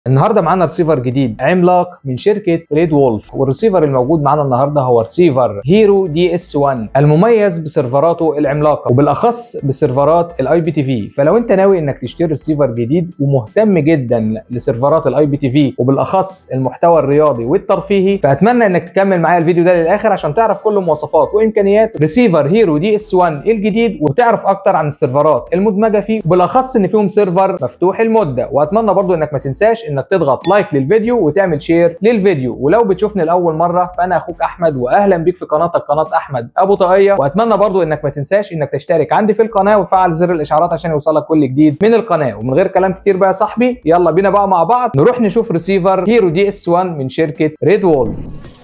النهارده معانا ريسيفر جديد عملاق من شركه ريد وولف والريسيفر الموجود معانا النهارده هو ريسيفر هيرو دي اس 1 المميز بسيرفراته العملاقه وبالاخص بسيرفرات الاي بي تي في فلو انت ناوي انك تشتري ريسيفر جديد ومهتم جدا لسيرفرات الاي بي تي في وبالاخص المحتوى الرياضي والترفيهي فاتمنى انك تكمل معايا الفيديو ده للاخر عشان تعرف كل مواصفات وامكانيات ريسيفر هيرو دي اس 1 الجديد وتعرف اكتر عن السيرفرات المدمجه فيه وبالاخص ان فيهم سيرفر مفتوح المده واتمنى برضو انك ما تنساش انك تضغط لايك للفيديو وتعمل شير للفيديو ولو بتشوفني لاول مره فانا اخوك احمد واهلا بيك في قناتك قناه احمد ابو طاقيه واتمنى برضو انك ما تنساش انك تشترك عندي في القناه وتفعل زر الاشعارات عشان يوصلك كل جديد من القناه ومن غير كلام كتير بقى يا صاحبي يلا بينا بقى مع بعض نروح نشوف ريسيفر هيرو دي اس 1 من شركه ريد وولف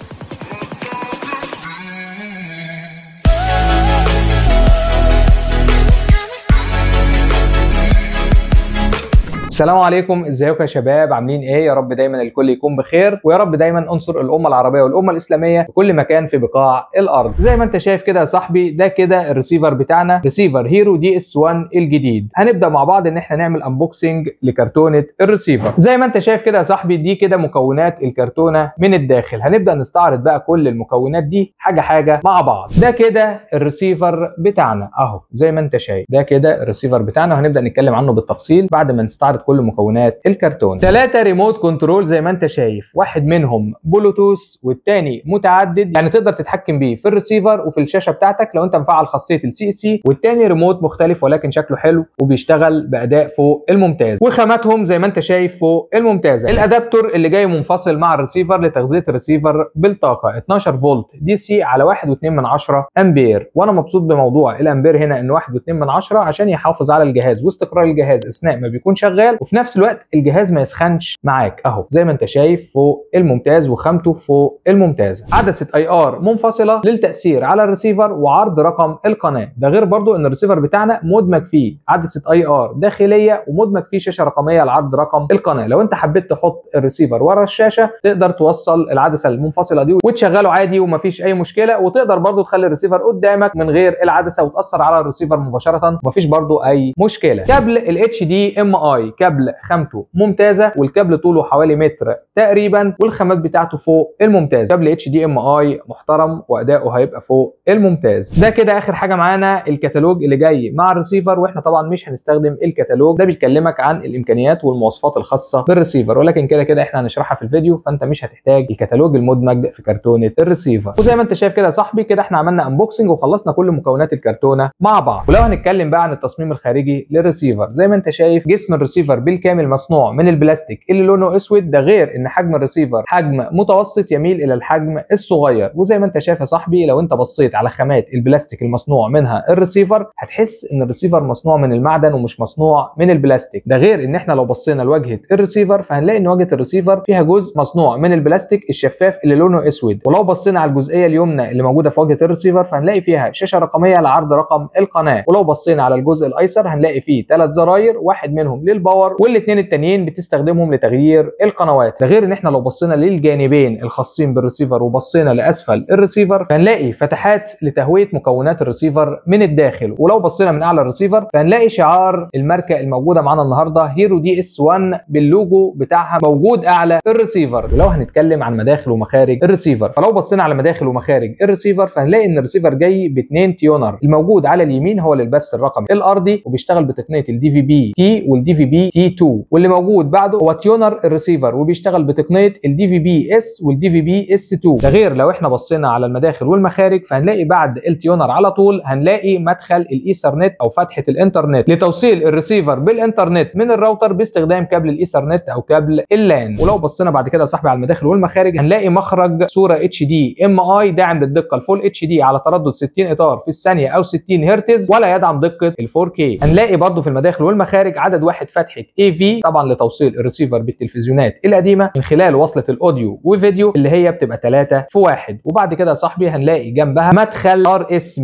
السلام عليكم ازيكم يا شباب عاملين ايه يا رب دايما الكل يكون بخير ويا رب دايما انصر الامه العربيه والامه الاسلاميه في كل مكان في بقاع الارض زي ما انت شايف كده يا صاحبي ده كده الريسيفر بتاعنا ريسيفر هيرو دي اس 1 الجديد هنبدا مع بعض ان احنا نعمل انبوكسنج لكرتونه الريسيفر زي ما انت شايف كده يا صاحبي دي كده مكونات الكرتونه من الداخل هنبدا نستعرض بقى كل المكونات دي حاجه حاجه مع بعض ده كده الريسيفر بتاعنا اهو زي ما انت شايف ده كده الريسيفر بتاعنا وهنبدا نتكلم عنه بالتفصيل بعد ما نستعرض كل مكونات الكرتون ثلاثة ريموت كنترول زي ما انت شايف واحد منهم بلوتوث والتاني متعدد يعني تقدر تتحكم بيه في الريسيفر وفي الشاشه بتاعتك لو انت مفعل خاصيه السي سي والتاني ريموت مختلف ولكن شكله حلو وبيشتغل باداء فوق الممتاز وخاماتهم زي ما انت شايف فوق الممتازه الادابتور اللي جاي منفصل مع الريسيفر لتغذيه الريسيفر بالطاقه 12 فولت دي سي على 1.2 من 10 امبير وانا مبسوط بموضوع الامبير هنا ان 1.2 من 10 عشان يحافظ على الجهاز واستقرار الجهاز اثناء ما بيكون شغال وفي نفس الوقت الجهاز ما يسخنش معاك اهو زي ما انت شايف فوق الممتاز وخامته فوق الممتازه عدسه اي ار منفصله للتاثير على الريسيفر وعرض رقم القناه ده غير برضو ان الريسيفر بتاعنا مدمج فيه عدسه اي ار داخليه ومدمج فيه شاشه رقميه لعرض رقم القناه لو انت حبيت تحط الريسيفر ورا الشاشه تقدر توصل العدسه المنفصله دي وتشغله عادي ومفيش اي مشكله وتقدر برضو تخلي الريسيفر قدامك من غير العدسه وتاثر على الريسيفر مباشره ومفيش برضو اي مشكله كابل الاتش دي ام اي كابل خامته ممتازه والكابل طوله حوالي متر تقريبا والخامات بتاعته فوق الممتاز كابل اتش دي ام اي محترم واداؤه هيبقى فوق الممتاز ده كده اخر حاجه معانا الكتالوج اللي جاي مع الريسيفر واحنا طبعا مش هنستخدم الكتالوج ده بيكلمك عن الامكانيات والمواصفات الخاصه بالريسيفر ولكن كده كده احنا هنشرحها في الفيديو فانت مش هتحتاج الكتالوج المدمج في كرتونه الريسيفر وزي ما انت شايف كده يا صاحبي كده احنا عملنا انبوكسنج وخلصنا كل مكونات الكرتونه مع بعض ولو هنتكلم بقى عن التصميم الخارجي للريسيفر زي ما انت شايف جسم الريسيفر بالكامل مصنوع من البلاستيك اللي لونه اسود ده غير ان حجم الريسيفر حجم متوسط يميل الى الحجم الصغير وزي ما انت شايف يا صاحبي لو انت بصيت على خامات البلاستيك المصنوع منها الريسيفر هتحس ان الريسيفر مصنوع من المعدن ومش مصنوع من البلاستيك ده غير ان احنا لو بصينا لواجهه الريسيفر فهنلاقي ان واجهه الريسيفر فيها جزء مصنوع من البلاستيك الشفاف اللي لونه اسود ولو بصينا على الجزئيه اليمنى اللي موجوده في واجهه الريسيفر فهنلاقي فيها شاشه رقميه لعرض رقم القناه ولو بصينا على الجزء الايسر هنلاقي فيه ثلاث زراير واحد منهم للباور والاثنين التانيين بتستخدمهم لتغيير القنوات ده غير ان احنا لو بصينا للجانبين الخاصين بالريسيفر وبصينا لاسفل الريسيفر فهنلاقي فتحات لتهويه مكونات الريسيفر من الداخل ولو بصينا من اعلى الريسيفر فهنلاقي شعار الماركه الموجوده معانا النهارده هيرو دي اس 1 باللوجو بتاعها موجود اعلى الريسيفر ولو هنتكلم عن مداخل ومخارج الريسيفر فلو بصينا على مداخل ومخارج الريسيفر فهنلاقي ان الريسيفر جاي باثنين تيونر الموجود على اليمين هو للبث الرقمي الارضي وبيشتغل بتقنيه الدي في بي تي والدي في بي تي 2 واللي موجود بعده هو تيونر الريسيفر وبيشتغل بتقنيه الدي في بي اس والدي في بي اس 2 ده غير لو احنا بصينا على المداخل والمخارج فهنلاقي بعد التيونر على طول هنلاقي مدخل الايثرنت او فتحه الانترنت لتوصيل الريسيفر بالانترنت من الراوتر باستخدام كابل الايثرنت او كابل اللان ولو بصينا بعد كده يا صاحبي على المداخل والمخارج هنلاقي مخرج صوره اتش دي ام اي داعم للدقه الفول اتش دي على تردد 60 اطار في الثانيه او 60 هرتز ولا يدعم دقه ال 4K هنلاقي برضو في المداخل والمخارج عدد واحد فتحه اي في طبعا لتوصيل الريسيفر بالتلفزيونات القديمه من خلال وصله الاوديو وفيديو اللي هي بتبقى 3 في 1 وبعد كده يا صاحبي هنلاقي جنبها مدخل ار اس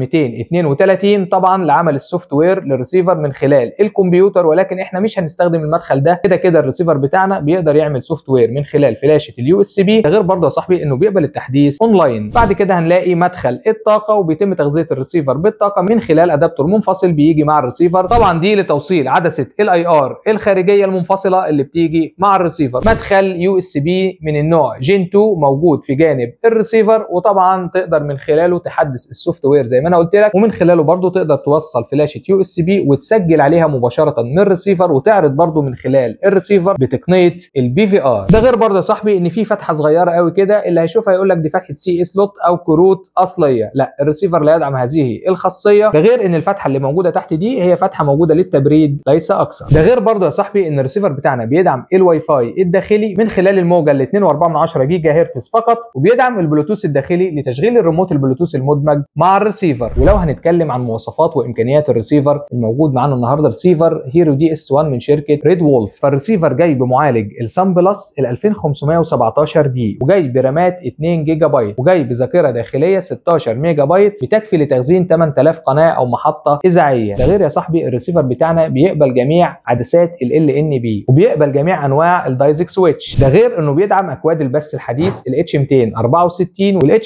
232 طبعا لعمل السوفت وير للريسيفر من خلال الكمبيوتر ولكن احنا مش هنستخدم المدخل ده كده كده الريسيفر بتاعنا بيقدر يعمل سوفت وير من خلال فلاشه اليو اس بي ده غير برضه يا صاحبي انه بيقبل التحديث اونلاين بعد كده هنلاقي مدخل الطاقه وبيتم تغذيه الريسيفر بالطاقه من خلال ادابتور منفصل بيجي مع الريسيفر طبعا دي لتوصيل عدسه الاي ار الخارجيه المنفصله اللي بتيجي مع الريسيفر مدخل يو اس بي من النوع جين 2 موجود في جانب الريسيفر وطبعا تقدر من خلاله تحدث السوفت وير زي ما انا قلت لك ومن خلاله برضو تقدر توصل فلاشه يو اس بي وتسجل عليها مباشره من الريسيفر وتعرض برضو من خلال الريسيفر بتقنيه البي في ار ده غير برضو يا صاحبي ان في فتحه صغيره قوي كده اللي هيشوفها يقول لك دي فتحه سي اس لوت او كروت اصليه لا الريسيفر لا يدعم هذه الخاصيه ده غير ان الفتحه اللي موجوده تحت دي هي فتحه موجوده للتبريد ليس اكثر ده غير برضو يا صاحبي ان الريسيفر بتاعنا بيدعم الواي فاي الداخلي من خلال الموجه ال 2.4 جيجا هرتز فقط وبيدعم البلوتوث الداخلي لتشغيل الريموت البلوتوث المدمج مع الريسيفر ولو هنتكلم عن مواصفات وامكانيات الريسيفر الموجود معانا النهارده ريسيفر هيرو دي اس 1 من شركه ريد وولف فالريسيفر جاي بمعالج السام بلس ال 2517 دي وجاي برامات 2 جيجا بايت وجاي بذاكره داخليه 16 ميجا بايت بتكفي لتخزين 8000 قناه او محطه اذاعيه ده غير يا صاحبي الريسيفر بتاعنا بيقبل جميع عدسات ال ان بي وبيقبل جميع انواع الدايزك سويتش ده غير انه بيدعم اكواد البث الحديث الاتش 264 والاتش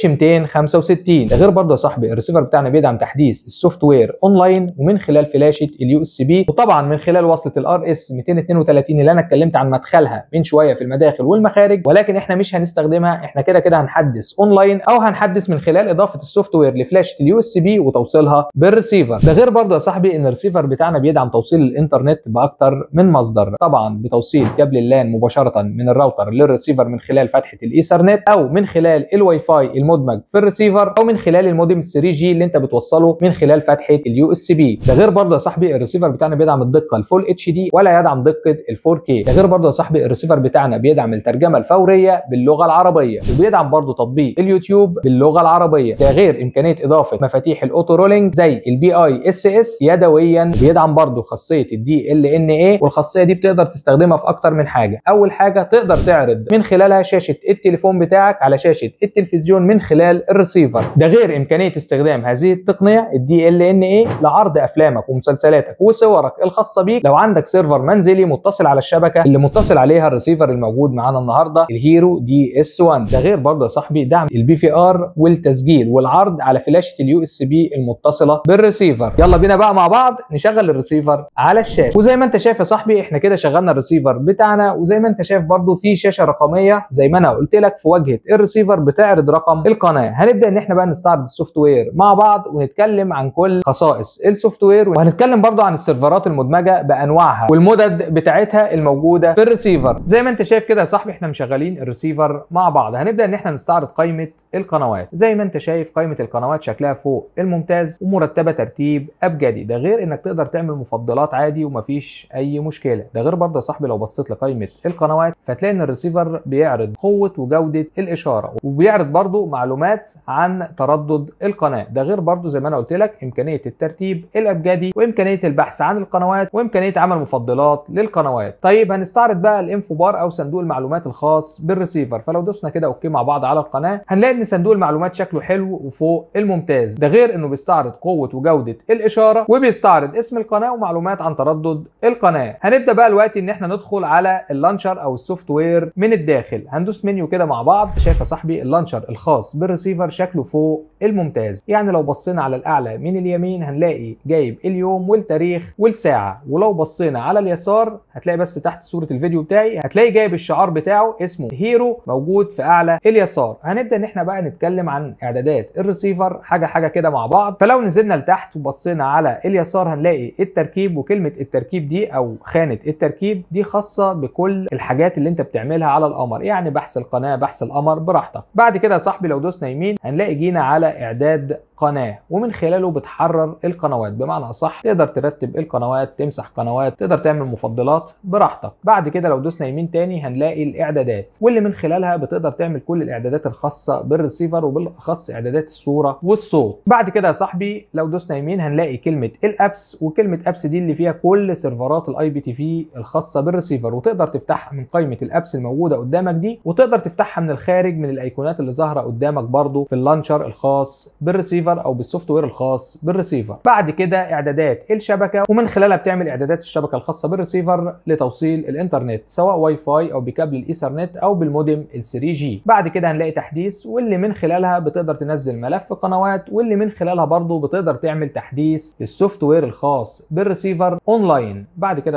265 ده غير برضه يا صاحبي الريسيفر بتاعنا بيدعم تحديث السوفت وير اونلاين ومن خلال فلاشه اليو اس بي وطبعا من خلال وصله الار اس 232 اللي انا اتكلمت عن مدخلها من شويه في المداخل والمخارج ولكن احنا مش هنستخدمها احنا كده كده هنحدث اونلاين او هنحدث من خلال اضافه السوفت وير لفلاشه اليو اس بي وتوصيلها بالريسيفر ده غير برضه يا صاحبي ان الريسيفر بتاعنا بيدعم توصيل الانترنت باكتر من مصدر طبعا بتوصيل كابل اللان مباشره من الراوتر للريسيفر من خلال فتحه الايثرنت او من خلال الواي فاي المدمج في الريسيفر او من خلال المودم 3 جي اللي انت بتوصله من خلال فتحه اليو اس بي ده غير برضه يا صاحبي الريسيفر بتاعنا بيدعم الدقه الفول اتش دي ولا يدعم دقه ال 4 كي ده غير برضه يا صاحبي الريسيفر بتاعنا بيدعم الترجمه الفوريه باللغه العربيه وبيدعم برضه تطبيق اليوتيوب باللغه العربيه ده غير امكانيه اضافه مفاتيح الاوتو رولينج زي البي اي اس اس يدويا بيدعم برضه خاصيه الدي ال ان اي والخاصيه دي بتقدر تستخدمها في اكتر من حاجه اول حاجه تقدر تعرض من خلالها شاشه التليفون بتاعك على شاشه التلفزيون من خلال الريسيفر ده غير امكانيه استخدام هذه التقنيه الدي ال ان اي لعرض افلامك ومسلسلاتك وصورك الخاصه بيك لو عندك سيرفر منزلي متصل على الشبكه اللي متصل عليها الريسيفر الموجود معانا النهارده الهيرو دي اس 1 ده غير برضه يا صاحبي دعم البي في ار والتسجيل والعرض على فلاشه اليو اس بي المتصله بالريسيفر يلا بينا بقى مع بعض نشغل الريسيفر على الشاشه وزي ما انت شايف يا صاحبي احنا كده شغلنا الريسيفر بتاعنا وزي ما انت شايف برضو في شاشه رقميه زي ما انا قلت لك في واجهه الريسيفر بتعرض رقم القناه هنبدا ان احنا بقى نستعرض السوفت وير مع بعض ونتكلم عن كل خصائص السوفت وير وهنتكلم برضو عن السيرفرات المدمجه بانواعها والمدد بتاعتها الموجوده في الريسيفر زي ما انت شايف كده يا صاحبي احنا مشغلين الريسيفر مع بعض هنبدا ان احنا نستعرض قائمه القنوات زي ما انت شايف قائمه القنوات شكلها فوق الممتاز ومرتبه ترتيب ابجدي ده غير انك تقدر تعمل مفضلات عادي ومفيش اي مشكله ده غير برضه يا صاحبي لو بصيت لقائمه القنوات فتلاقي ان الريسيفر بيعرض قوه وجوده الاشاره وبيعرض برضه معلومات عن تردد القناه ده غير برضه زي ما انا قلت لك امكانيه الترتيب الابجدي وامكانيه البحث عن القنوات وامكانيه عمل مفضلات للقنوات طيب هنستعرض بقى الانفو بار او صندوق المعلومات الخاص بالريسيفر فلو دوسنا كده اوكي مع بعض على القناه هنلاقي ان صندوق المعلومات شكله حلو وفوق الممتاز ده غير انه بيستعرض قوه وجوده الاشاره وبيستعرض اسم القناه ومعلومات عن تردد القناه هنبدا بقى دلوقتي ان احنا ندخل على اللانشر او السوفت وير من الداخل هندوس منيو كده مع بعض شايف يا صاحبي اللانشر الخاص بالريسيفر شكله فوق الممتاز يعني لو بصينا على الاعلى من اليمين هنلاقي جايب اليوم والتاريخ والساعه ولو بصينا على اليسار هتلاقي بس تحت صوره الفيديو بتاعي هتلاقي جايب الشعار بتاعه اسمه هيرو موجود في اعلى اليسار هنبدا ان احنا بقى نتكلم عن اعدادات الريسيفر حاجه حاجه كده مع بعض فلو نزلنا لتحت وبصينا على اليسار هنلاقي التركيب وكلمه التركيب دي او خانه التركيب دي خاصه بكل الحاجات اللي انت بتعملها على القمر يعني بحث القناه بحث القمر براحتك بعد كده يا صاحبي لو دوسنا يمين هنلاقي جينا على اعداد قناه ومن خلاله بتحرر القنوات بمعنى اصح تقدر ترتب القنوات تمسح قنوات تقدر تعمل مفضلات براحتك بعد كده لو دوسنا يمين تاني هنلاقي الاعدادات واللي من خلالها بتقدر تعمل كل الاعدادات الخاصه بالريسيفر وبالاخص اعدادات الصوره والصوت بعد كده يا صاحبي لو دوسنا يمين هنلاقي كلمه الابس وكلمه ابس دي اللي فيها كل سيرفرات الاي بي تي في الخاصه بالريسيفر وتقدر تفتحها من قائمه الابس الموجوده قدامك دي وتقدر تفتحها من الخارج من الايقونات اللي ظاهره قدامك برضو في اللانشر الخاص بالريسيفر او بالسوفت وير الخاص بالريسيفر بعد كده اعدادات الشبكه ومن خلالها بتعمل اعدادات الشبكه الخاصه بالريسيفر لتوصيل الانترنت سواء واي فاي او بكابل الايثرنت او بالمودم ال 3 جي بعد كده هنلاقي تحديث واللي من خلالها بتقدر تنزل ملف قنوات واللي من خلالها برضو بتقدر تعمل تحديث للسوفت وير الخاص بالريسيفر اونلاين بعد كده يا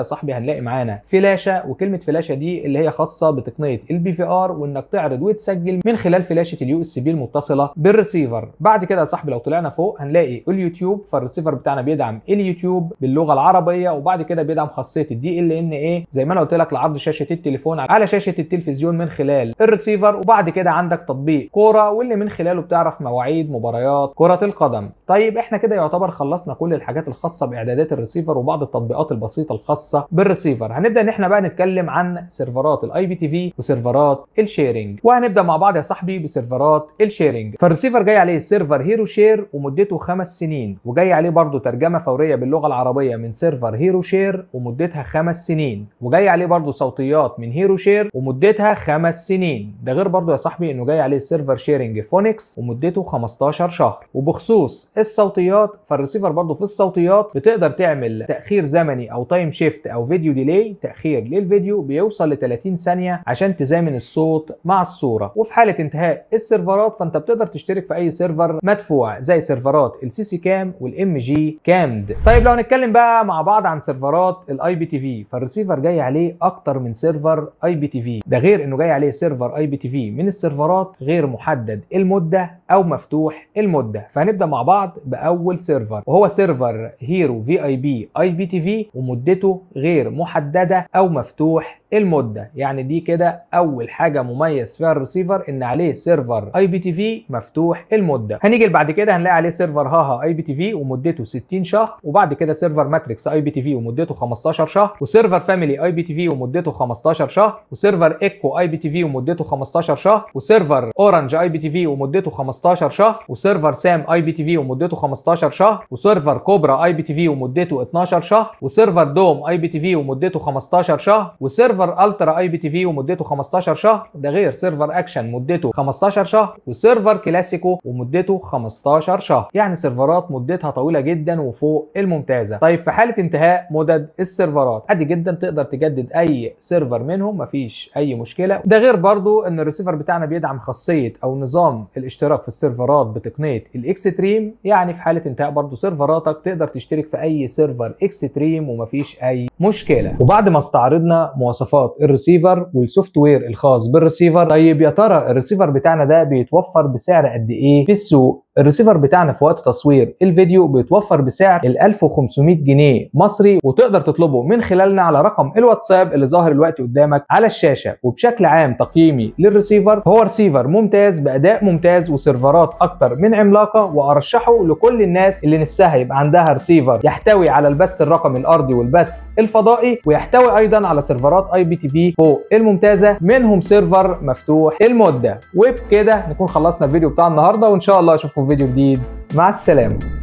صاحبي هنلاقي معانا فلاشه وكلمه فلاشه دي اللي هي خاصه بتقنيه البي في ار وانك تعرض وتسجل من خلال فلاشه اليو اس بي المتصله بالريسيفر بعد كده يا صاحبي لو طلعنا فوق هنلاقي اليوتيوب فالريسيفر بتاعنا بيدعم اليوتيوب باللغه العربيه وبعد كده بيدعم خاصيه الدي ال ان اي زي ما انا قلت لك لعرض شاشه التليفون على شاشه التلفزيون من خلال الريسيفر وبعد كده عندك تطبيق كوره واللي من خلاله بتعرف مواعيد مباريات كره القدم طيب احنا كده يعتبر خلصنا كل الحاجات الخاصه باعدادات الريسيفر وبعض التطبيقات البسيطه الخاصه بالريسيفر هنبدا ان احنا بقى نتكلم عن سيرفرات الاي بي تي في وسيرفرات الشيرنج وهنبدا مع بعض يا صاحبي بسيرفرات الشيرنج فالريسيفر جاي عليه سيرفر هيرو شير ومدته خمس سنين وجاي عليه برضو ترجمه فوريه باللغه العربيه من سيرفر هيرو شير ومدتها خمس سنين وجاي عليه برضو صوتيات من هيرو شير ومدتها خمس سنين ده غير برضو يا صاحبي انه جاي عليه سيرفر شيرنج فونكس ومدته 15 شهر وبخصوص الصوتيات فالريسيفر برضو في الصوتيات بتقدر تعمل تاخير زمني او تايم شيفت او فيديو ديلي تاخير للفيديو بيوصل ل 30 ثانيه عشان تزامن الصوت مع الصوره وفي حاله انتهاء السيرفرات فانت بتقدر تشترك في اي سيرفر مدفوع زي سيرفرات السي سي كام والام جي كامد طيب لو هنتكلم بقى مع بعض عن سيرفرات الاي بي تي في فالريسيفر جاي عليه اكتر من سيرفر اي بي تي في ده غير انه جاي عليه سيرفر اي بي تي في من السيرفرات غير محدد المده او مفتوح المده فهنبدا مع بعض باول سيرفر وهو سيرفر هيرو في اي بي اي بي تي في ومدته غير محدده او مفتوح المده يعني دي كده اول حاجه مميز فيها الريسيفر ان عليه سيرفر اي بي تي في مفتوح المده هنيجي بعد كده هنلاقي عليه سيرفر هاها اي بي تي في ومدته 60 شهر وبعد كده سيرفر ماتريكس اي بي تي في ومدته 15 شهر وسيرفر فاميلي اي بي تي في ومدته 15 شهر وسيرفر ايكو اي بي تي في ومدته 15 شهر وسيرفر اورنج اي بي تي في ومدته 15 شهر وسيرفر سام اي بي تي في ومدته 15 شهر وسيرفر كوبرا اي بي تي في ومدته 12 شهر وسيرفر دوم اي بي تي في ومدته 15 شهر وسيرفر الترا اي بي تي في ومدته 15 شهر ده غير سيرفر اكشن مدته 15 شهر وسيرفر كلاسيكو ومدته 15 شهر يعني سيرفرات مدتها طويله جدا وفوق الممتازه طيب في حاله انتهاء مدد السيرفرات عادي جدا تقدر تجدد اي سيرفر منهم مفيش اي مشكله ده غير برضو ان الريسيفر بتاعنا بيدعم خاصيه او نظام الاشتراك في السيرفرات بتقنيه الاكستريم يعني في حاله انتهاء برضو سيرفراتك تقدر تشترك في اي سيرفر اكستريم ومفيش اي مشكله وبعد ما استعرضنا مواصفات الريسيفر والسوفت وير الخاص بالريسيفر طيب يا ترى الريسيفر بتاعنا ده بيتوفر بسعر قد ايه في السوق الريسيفر بتاعنا في وقت تصوير الفيديو بيتوفر بسعر ال 1500 جنيه مصري وتقدر تطلبه من خلالنا على رقم الواتساب اللي ظاهر دلوقتي قدامك على الشاشه وبشكل عام تقييمي للريسيفر هو ريسيفر ممتاز باداء ممتاز وسيرفرات اكتر من عملاقه وارشحه لكل الناس اللي نفسها يبقى عندها ريسيفر يحتوي على البث الرقمي الارضي والبث الفضائي ويحتوي ايضا على سيرفرات اي بي تي في فوق الممتازه منهم سيرفر مفتوح المده وبكده نكون خلصنا الفيديو بتاع النهارده وان شاء الله اشوفكم في فيديو جديد مع السلامه